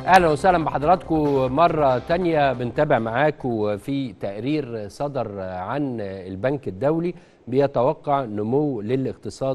اهلا وسهلا بحضراتكم مره تانية بنتابع معاكم في تقرير صدر عن البنك الدولي بيتوقع نمو للاقتصاد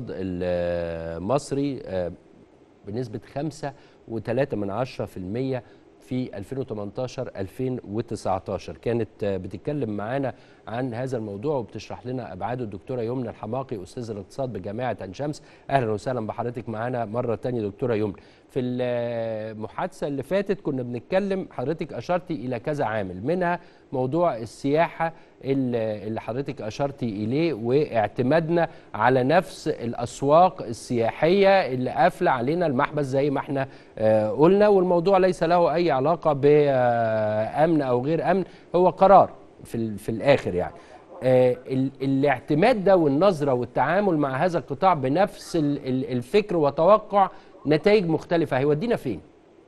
المصري بنسبه 5.3 من عشرة في المية في 2018 2019 كانت بتتكلم معانا عن هذا الموضوع وبتشرح لنا ابعاده الدكتوره يمنى الحماقي استاذ الاقتصاد بجامعه عين شمس اهلا وسهلا بحضرتك معانا مره ثانيه دكتوره يمنى في المحادثه اللي فاتت كنا بنتكلم حضرتك اشرتي الى كذا عامل منها موضوع السياحه اللي حضرتك اشرتي اليه واعتمادنا على نفس الاسواق السياحيه اللي قافله علينا المحبس زي ما احنا قلنا والموضوع ليس له اي علاقه بامن او غير امن هو قرار في في الاخر يعني الاعتماد ده والنظره والتعامل مع هذا القطاع بنفس الفكر وتوقع نتائج مختلفه هيودينا فين؟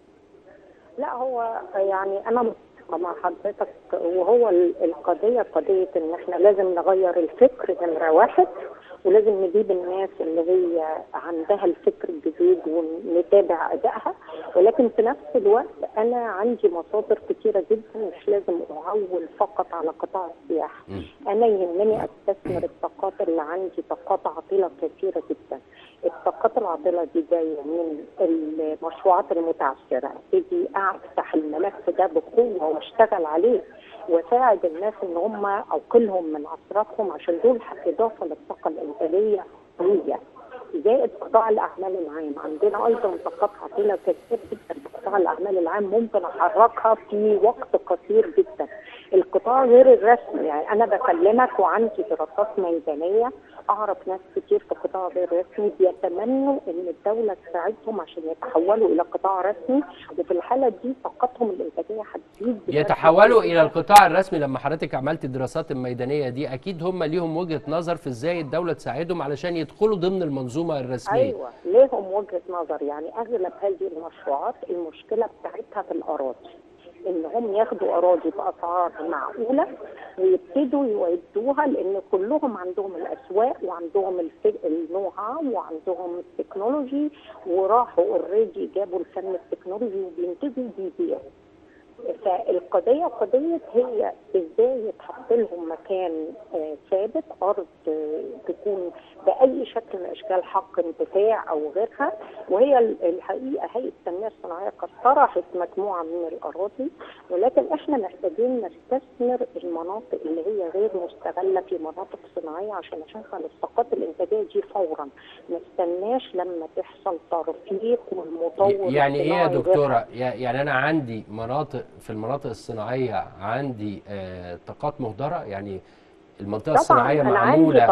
لا هو يعني انا متفقه مع حضرتك وهو القضيه قضيه ان احنا لازم نغير الفكر نمره واحد ولازم نجيب الناس اللي هي عندها الفكر الجديد ونتابع ادائها ولكن في نفس الوقت انا عندي مصادر كتيره جدا مش لازم اعول فقط على قطاع السياحه انا يهمني استثمر الطاقات اللي عندي طاقات عاطله كثيره جدا الطاقات العاطله دي جايه من المشروعات المتعثره ابتدي افتح الملف ده بقوه واشتغل عليه واساعد الناس ان هم اوقلهم من عصراتهم عشان دول اضافه للطاقه الانتاجيه قويه زائد قطاع الاعمال العام عندنا ايضا طاقات عاطله كثير جدا في قطاع الاعمال العام ممكن احركها في وقت قصير جدا القطاع غير الرسمي يعني انا بكلمك وعندي دراسات ميدانيه اعرف ناس كتير في قطاع غير رسمي بيتمنوا ان الدوله تساعدهم عشان يتحولوا الى قطاع رسمي وفي الحاله دي طاقتهم الانتاجيه هتزيد يتحولوا الى القطاع الرسمي لما حضرتك عملت الدراسات الميدانيه دي اكيد هم ليهم وجهه نظر في ازاي الدوله تساعدهم علشان يدخلوا ضمن المنظومه الرسميه ايوه ليهم وجهه نظر يعني اغلب هذه المشروعات المشكله بتاعتها في الاراضي ان هم ياخدوا اراضي باسعار معقوله ويبتدوا يودوها لان كلهم عندهم الاسواق وعندهم النو هاو وعندهم التكنولوجي وراحوا اوريدي جابوا الفن التكنولوجي وبينتجوا بيبيعوا فالقضيه قضيه هي ازاي يتحط لهم مكان آه ثابت ارض آه تكون باي شكل من اشكال حق انتفاع او غيرها وهي الحقيقه هيئه التنميه الصناعيه قد طرحت مجموعه من الاراضي ولكن احنا محتاجين نستثمر المناطق اللي هي غير مستغله في مناطق صناعيه عشان نشغل الطاقات الانتاجيه دي فورا ما نستناش لما تحصل ترفيق والمطور يعني ايه يا دكتوره يعني انا عندي مناطق في المناطق الصناعيه عندي آه طاقات مهدره يعني المنطقه الصناعيه معموله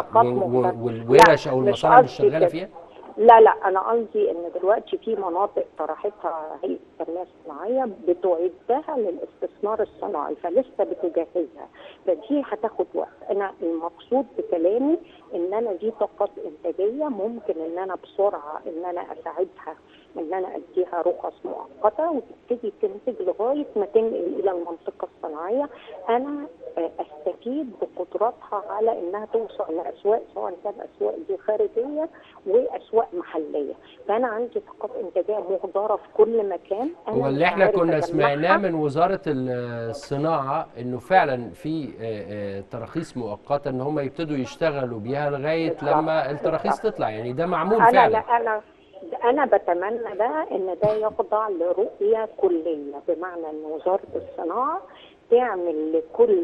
والورش او المصانع مش شغاله فيها لا لا انا قصدي ان دلوقتي في مناطق طرحتها هيئه التنميه الصناعيه بتعدها للاستثمار الصناعي فلسه بتجهزها فدي هتاخد وقت انا المقصود بكلامي ان انا دي طاقات انتاجيه ممكن ان انا بسرعه ان انا اساعدها ان انا اديها رخص مؤقته وتبتدي تنتج لغايه ما تنقل الى المنطقه الصناعيه انا استفيد بقدراتها على انها توصل لاسواق سواء كان اسواق دي خارجيه واسواق محليه فانا عندي طاقات انتاجيه مهدره في كل مكان أنا هو اللي احنا كنا سمعناه من وزاره الصناعه انه فعلا في تراخيص مؤقته ان هم يبتدوا يشتغلوا بيها لغايه لما التراخيص تطلع يعني ده معمول أنا فعلا لا انا انا بتمنى بقى ان ده يخضع لرؤيه كليه بمعنى ان وزاره الصناعه تعمل لكل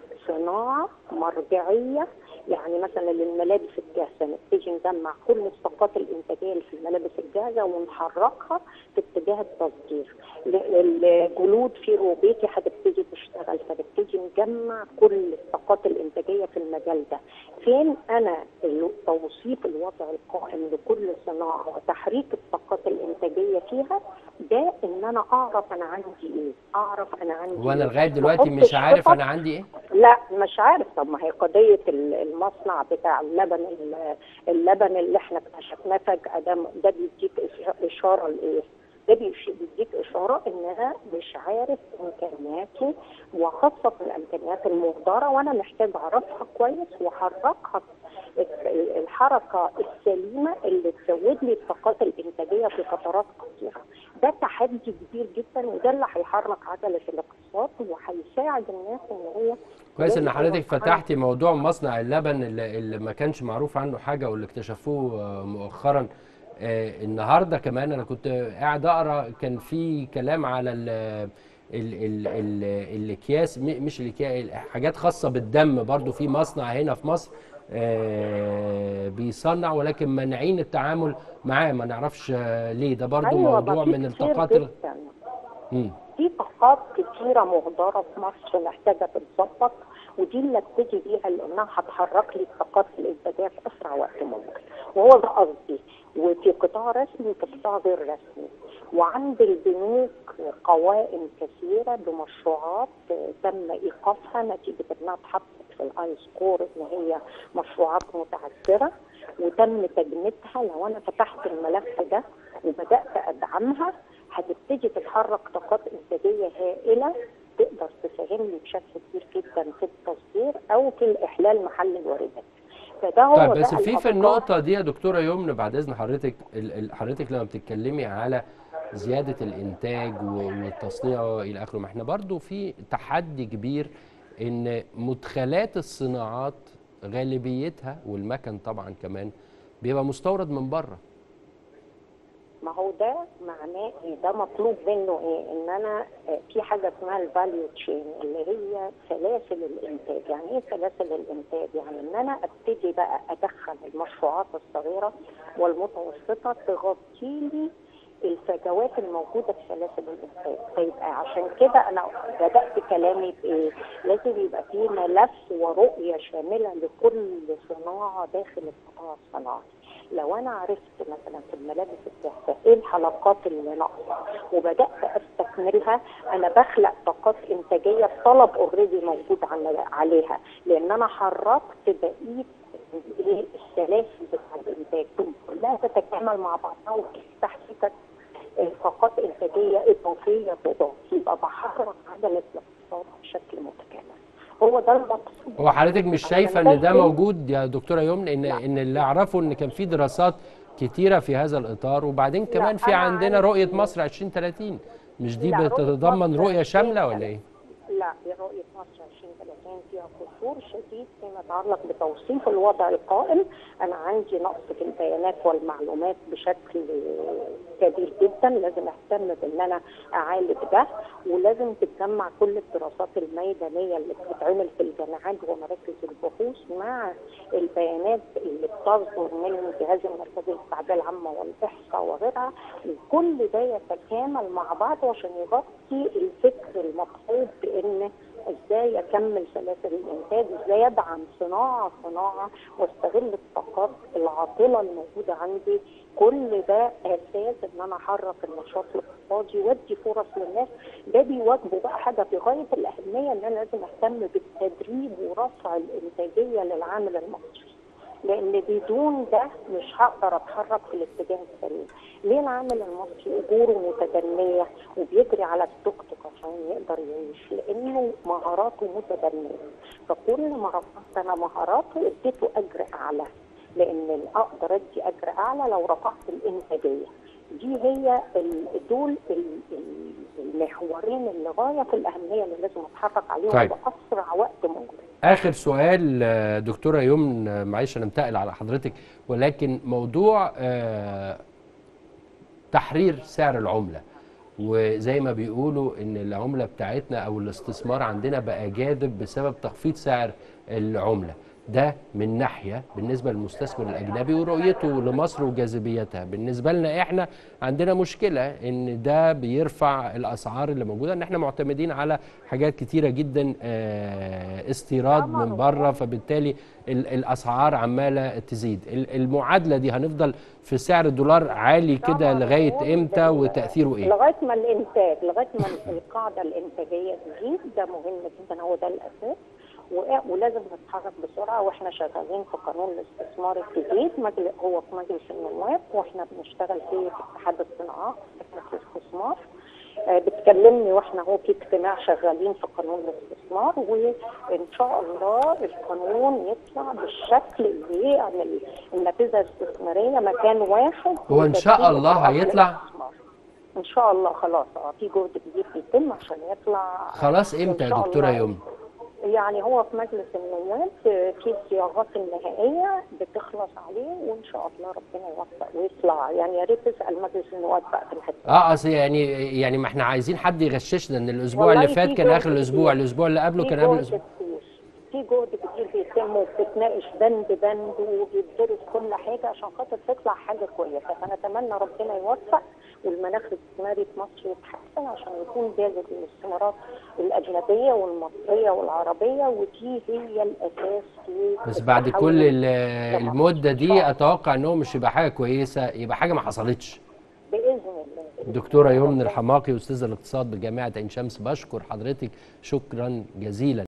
صناعه مرجعيه يعني مثلا للملابس الجاهزه نبتدي نجمع كل الطاقات الانتاجيه اللي في الملابس الجاهزه ونحركها في اتجاه التصدير الجلود في روبيتي هتبتدي تشتغل فنبتدي نجمع كل الطاقات الانتاجيه في المجال ده فين انا توصيف الوضع القائم لكل صناعه وتحريك الطاقات الانتاجيه فيها ده ان انا اعرف انا عندي ايه اعرف انا عندي وانا لغايه دلوقتي مش عارف انا عندي ايه لا مش عارف طب ما هي قضيه المصنع بتاع اللبن اللبن اللي احنا اكتشفناه فجاه ده ده بيديك اشاره لايه ده بيديك اشاره ان انا مش عارف امكانياته وخاصه الامكانيات المهدره وانا محتاج اعرفها كويس واحركها الحركه السليمه اللي تزود لي الطاقات الانتاجيه في فترات قصيره ده تحدي كبير جدا وده اللي هيحرك عجله الاقتصاد وهيساعد الناس ان هي كويس ان تلاقي حضرتك فرص عمل. فتحتي موضوع مصنع اللبن اللي, اللي ما كانش معروف عنه حاجه واللي اكتشفوه آه، مؤخرا آه، النهارده كمان انا كنت قاعد اقرا كان في كلام على ال ال ال ال الاكياس م- مش الاكياس حاجات خاصه بالدم برضو في مصنع هنا في مصر آه، بيصنع ولكن مانعين التعامل معاه ما نعرفش آه، ليه ده برضو أيوة، موضوع ما في من كتير الطاقات ال- جداً. مم. في طاقات كتيرة مهدرة في مصر محتاجة تتظبط ودي اللي ابتدي بيها لانها هتحرك لي الطاقات الانتاجيه في اسرع وقت ممكن وهو ده قصدي وفي قطاع رسمي وفي قطاع غير رسمي وعند البنوك قوائم كثيره بمشروعات تم ايقافها نتيجه انها اتحطت في الاي سكور ان هي مشروعات متعثره وتم تجميدها لو انا فتحت الملف ده وبدات ادعمها هتبتدي تتحرك طاقات انتاجيه هائله تقدر تساهم لي بشكل كبير جدا في التصدير او في الاحلال محل الواردات فده هو طيب ده بس في في الأفكار. النقطة دي يا دكتورة يمن بعد إذن حضرتك ال- ال- حضرتك لما بتتكلمي على زيادة الإنتاج و- والتصنيع إلى آخره ما إحنا برضو في تحدي كبير إن مدخلات الصناعات غالبيتها والمكن طبعا كمان بيبقى مستورد من بره ما هو ده معناه ايه ده مطلوب منه ايه ان انا آه، في حاجه اسمها الفاليو تشين اللي هي سلاسل الانتاج يعني ايه سلاسل الانتاج يعني ان انا ابتدي بقى ادخل المشروعات الصغيره والمتوسطه تغطي لي الفجوات الموجوده في سلاسل الانتاج فيبقى عشان كده انا بدات كلامي بايه لازم يبقى في ملف ورؤيه شامله لكل صناعه داخل القطاع الصناعي لو انا عرفت مثلا في الملابس الجاهزه ايه الحلقات اللي ناقصه وبدات استكملها انا بخلق طاقات انتاجيه الطلب اوريدي موجود عن- عليها لان انا حركت بقيه إيه السلاسل بتاع الانتاج كلها تتكامل مع بعضها وتفتح لك طاقات انتاجيه اضافيه تضاف يبقى بحرك عجله الاقتصاد بشكل متكامل هو ده المقصود هو حضرتك مش عشان شايفة إن ده تنتج- موجود يا دكتورة يمن إن إن اللي أعرفه إن كان في دراسات كتيرة في هذا الإطار وبعدين كمان في أنا عندنا عندي- رؤية مصر 2030 مش دي لا، رؤية بتتضمن مصر رؤية شاملة 2030 ولا إيه؟ لا رؤية مصر 2030 فيها قصور شديد فيما يتعلق بتوصيف الوضع القائم أنا عندي نقص في البيانات والمعلومات بشكل كبير جدا لازم أهتم بأن أنا أعالج ده ولازم تتجمع كل الدراسات الميدانية اللي بتتعمل في الجامعات ومراكز البحوث مع البيانات اللي بتصدر من الجهاز المركزي للتعبئة العامة والإحصاء وغيرها وكل ده يتكامل مع بعض عشان يغطي الفكر المقصود بان ازاي اكمل سلاسل الانتاج ازاي ادعم صناعه صناعه واستغل الطاقات العاطله الموجوده عندي كل ده اساس ان انا احرك النشاط الاقتصادي وادي فرص للناس ده بيواجبه بقى حاجه في غايه الاهميه ان انا لازم اهتم بالتدريب ورفع الانتاجيه للعامل المصري لان بدون ده مش هقدر اتحرك في الاتجاه السليم ليه العامل المصري اجوره متدنيه وبيجري على التوك توك عشان يقدر يعيش لانه مهاراته متدنيه فكل ما رفعت انا مهاراته اديته اجر اعلى لان اقدر ادي اجر اعلى لو رفعت الانتاجيه دي هي ال- دول ال- ال- المحورين اللي غايه في الاهميه اللي لازم اتحرك عليهم طيب. باسرع وقت ممكن اخر سؤال آه، دكتوره يمن آه، معلش انا انتقل على حضرتك ولكن موضوع آه، تحرير سعر العمله وزي ما بيقولوا ان العمله بتاعتنا او الاستثمار عندنا بقى جاذب بسبب تخفيض سعر العمله ده من ناحيه بالنسبه للمستثمر الاجنبي ورؤيته لمصر وجاذبيتها بالنسبه لنا احنا عندنا مشكله ان ده بيرفع الاسعار اللي موجوده ان احنا معتمدين على حاجات كتيره جدا آه، استيراد من بره فبالتالي ال- الاسعار عماله تزيد ال- المعادله دي هنفضل في سعر الدولار عالي كده طبعاً لغايه هو امتى ده- وتاثيره ايه لغايه ما الانتاج لغايه ما القاعده الانتاجيه تزيد ده مهم جدا هو ده الاساس و- ولازم نتحرك بسرعه واحنا شغالين في قانون الاستثمار الجديد مجل- هو في مجلس النواب واحنا بنشتغل فيه في اتحاد الصناعات في الاستثمار آه، بتكلمني واحنا هو في اجتماع شغالين في قانون الاستثمار وان شاء الله القانون يطلع بالشكل اللي يعمل النافذه الاستثماريه مكان واحد هو إن شاء وترتيب الله الأسعار هيطلع؟ للاستثمار. ان شاء الله خلاص اه في جهد كبير بيتم عشان يطلع خلاص إن امتى يا شاء دكتوره الله. يمنى يعني هو في مجلس النواب آه، في الصياغات النهائيه بتخلص عليه وان شاء الله ربنا يوفق ويطلع يعني يا ريت تسال مجلس النواب بقى في الحته دي. اه اصل يعني يعني ما احنا عايزين حد يغششنا ان الاسبوع والله اللي فات في كان جهد اخر الاسبوع كتير. الاسبوع اللي قبله في كان قبل جهد الاسبوع كتير في جهد كتير بيتم وبتتناقش بند بند وبيدرس كل حاجه عشان خاطر تطلع حاجه كويسه فنتمنى ربنا يوفق والمناخ الاستثماري في مصر يتحسن عشان يكون جاذب للاستثمارات الاجنبيه والمصريه والعربيه ودي هي الاساس في بس بعد التحول كل ال- لمصر. المده إن شاء دي الله. اتوقع ان هو مش يبقى حاجه كويسه يبقى حاجه ما حصلتش باذن الله دكتوره يمنى الحماقي استاذ الاقتصاد بجامعه عين شمس بشكر حضرتك شكرا جزيلا